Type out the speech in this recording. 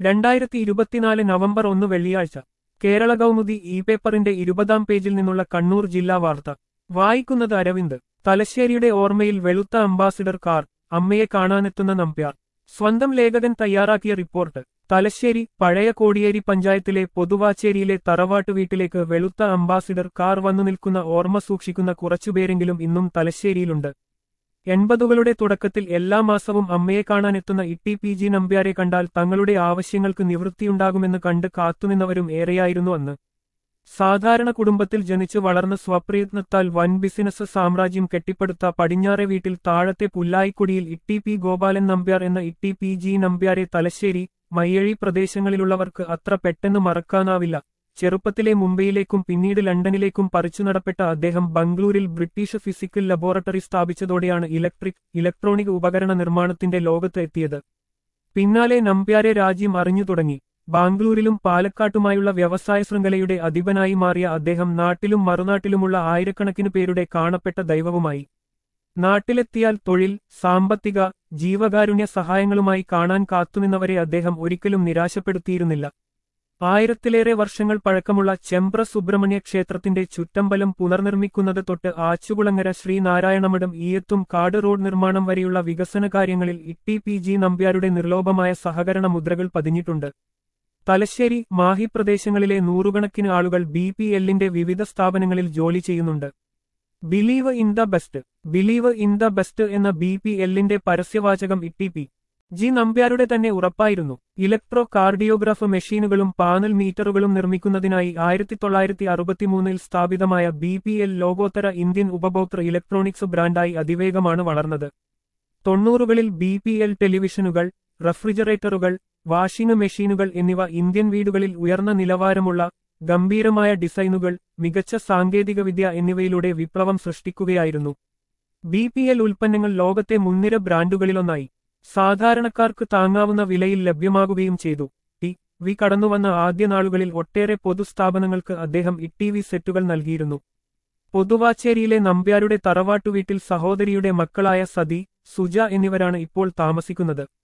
രണ്ടായിരത്തി ഇരുപത്തിനാല് നവംബർ ഒന്ന് വെള്ളിയാഴ്ച കേരള കൗമുദി ഇ പേപ്പറിന്റെ ഇരുപതാം പേജിൽ നിന്നുള്ള കണ്ണൂർ ജില്ലാ വാർത്ത വായിക്കുന്നത് അരവിന്ദ് തലശ്ശേരിയുടെ ഓർമ്മയിൽ വെളുത്ത അംബാസിഡർ കാർ അമ്മയെ കാണാനെത്തുന്ന നമ്പ്യാർ സ്വന്തം ലേഖകൻ തയ്യാറാക്കിയ റിപ്പോർട്ട് തലശ്ശേരി പഴയ കോടിയേരി പഞ്ചായത്തിലെ പൊതുവാച്ചേരിയിലെ തറവാട്ട് വീട്ടിലേക്ക് വെളുത്ത അംബാസിഡർ കാർ വന്നു നിൽക്കുന്ന ഓർമ്മ സൂക്ഷിക്കുന്ന കുറച്ചുപേരെങ്കിലും ഇന്നും തലശ്ശേരിയിലുണ്ട് എൺപതുകളുടെ തുടക്കത്തിൽ എല്ലാ മാസവും അമ്മയെ കാണാനെത്തുന്ന ഇട്ടി പി ജി നമ്പ്യാരെ കണ്ടാൽ തങ്ങളുടെ ആവശ്യങ്ങൾക്ക് നിവൃത്തിയുണ്ടാകുമെന്ന് കണ്ട് കാത്തുനിന്നവരും ഏറെയായിരുന്നു അന്ന് സാധാരണ കുടുംബത്തിൽ ജനിച്ചു വളർന്ന സ്വപ്രയത്നത്താൽ വൻ ബിസിനസ് സാമ്രാജ്യം കെട്ടിപ്പടുത്ത പടിഞ്ഞാറെ വീട്ടിൽ താഴത്തെ പുല്ലായിക്കുടിയിൽ ഇട്ടി പി ഗോപാലൻ നമ്പ്യാർ എന്ന ഇട്ടി പി ജി നമ്പ്യാരെ തലശ്ശേരി മയ്യഴി പ്രദേശങ്ങളിലുള്ളവർക്ക് അത്ര പെട്ടെന്ന് മറക്കാനാവില്ല ചെറുപ്പത്തിലെ മുംബൈയിലേക്കും പിന്നീട് ലണ്ടനിലേക്കും പറിച്ചു നടപ്പെട്ട അദ്ദേഹം ബംഗളൂരിൽ ബ്രിട്ടീഷ് ഫിസിക്കൽ ലബോറട്ടറി സ്ഥാപിച്ചതോടെയാണ് ഇലക്ട്രിക് ഇലക്ട്രോണിക് ഉപകരണ നിർമ്മാണത്തിന്റെ ലോകത്ത് എത്തിയത് പിന്നാലെ നമ്പ്യാരെ രാജ്യം അറിഞ്ഞു തുടങ്ങി ബാംഗ്ലൂരിലും പാലക്കാട്ടുമായുള്ള വ്യവസായ ശൃംഖലയുടെ അധിപനായി മാറിയ അദ്ദേഹം നാട്ടിലും മറുനാട്ടിലുമുള്ള ആയിരക്കണക്കിന് പേരുടെ കാണപ്പെട്ട ദൈവവുമായി നാട്ടിലെത്തിയാൽ തൊഴിൽ സാമ്പത്തിക ജീവകാരുണ്യ സഹായങ്ങളുമായി കാണാൻ കാത്തുനിന്നവരെ അദ്ദേഹം ഒരിക്കലും നിരാശപ്പെടുത്തിയിരുന്നില്ല ആയിരത്തിലേറെ വർഷങ്ങൾ പഴക്കമുള്ള ചെമ്പ്ര സുബ്രഹ്മണ്യ ക്ഷേത്രത്തിന്റെ ചുറ്റമ്പലം പുനർനിർമ്മിക്കുന്നത് തൊട്ട് ആച്ചുകുളങ്ങര ശ്രീനാരായണമഠം ഈയത്തും കാട് റോഡ് നിർമ്മാണം വരെയുള്ള വികസന കാര്യങ്ങളിൽ ഇട്ടി പി ജി നമ്പ്യാരുടെ നിർലോഭമായ സഹകരണ മുദ്രകൾ പതിഞ്ഞിട്ടുണ്ട് തലശ്ശേരി മാഹി പ്രദേശങ്ങളിലെ നൂറുകണക്കിന് ആളുകൾ ബി പി എല്ലിന്റെ വിവിധ സ്ഥാപനങ്ങളിൽ ജോലി ചെയ്യുന്നുണ്ട് believe in the best believe in the best എന്ന ബി പി എല്ലിന്റെ പരസ്യവാചകം ഇട്ടി പി ജി നമ്പ്യാരുടെ തന്നെ ഉറപ്പായിരുന്നു ഇലക്ട്രോ കാർഡിയോഗ്രാഫ് മെഷീനുകളും പാനൽ മീറ്ററുകളും നിർമ്മിക്കുന്നതിനായി ആയിരത്തി തൊള്ളായിരത്തി അറുപത്തിമൂന്നിൽ സ്ഥാപിതമായ ബി പി എൽ ലോകോത്തര ഇന്ത്യൻ ഉപഭോക്തൃ ഇലക്ട്രോണിക്സ് ബ്രാൻഡായി അതിവേഗമാണ് വളർന്നത് തൊണ്ണൂറുകളിൽ ബി പി എൽ ടെലിവിഷനുകൾ റെഫ്രിജറേറ്ററുകൾ വാഷിംഗ് മെഷീനുകൾ എന്നിവ ഇന്ത്യൻ വീടുകളിൽ ഉയർന്ന നിലവാരമുള്ള ഗംഭീരമായ ഡിസൈനുകൾ മികച്ച സാങ്കേതികവിദ്യ എന്നിവയിലൂടെ വിപ്ലവം സൃഷ്ടിക്കുകയായിരുന്നു ബി പി എൽ ഉൽപ്പന്നങ്ങൾ ലോകത്തെ മുൻനിര ബ്രാൻഡുകളിലൊന്നായി സാധാരണക്കാർക്ക് താങ്ങാവുന്ന വിലയിൽ ലഭ്യമാകുകയും ചെയ്തു ടി വി കടന്നുവന്ന ആദ്യ നാളുകളിൽ ഒട്ടേറെ പൊതുസ്ഥാപനങ്ങൾക്ക് അദ്ദേഹം ഇ വി സെറ്റുകൾ നൽകിയിരുന്നു പൊതുവാച്ചേരിയിലെ നമ്പ്യാരുടെ തറവാട്ടുവീട്ടിൽ സഹോദരിയുടെ മക്കളായ സതി സുജ എന്നിവരാണ് ഇപ്പോൾ താമസിക്കുന്നത്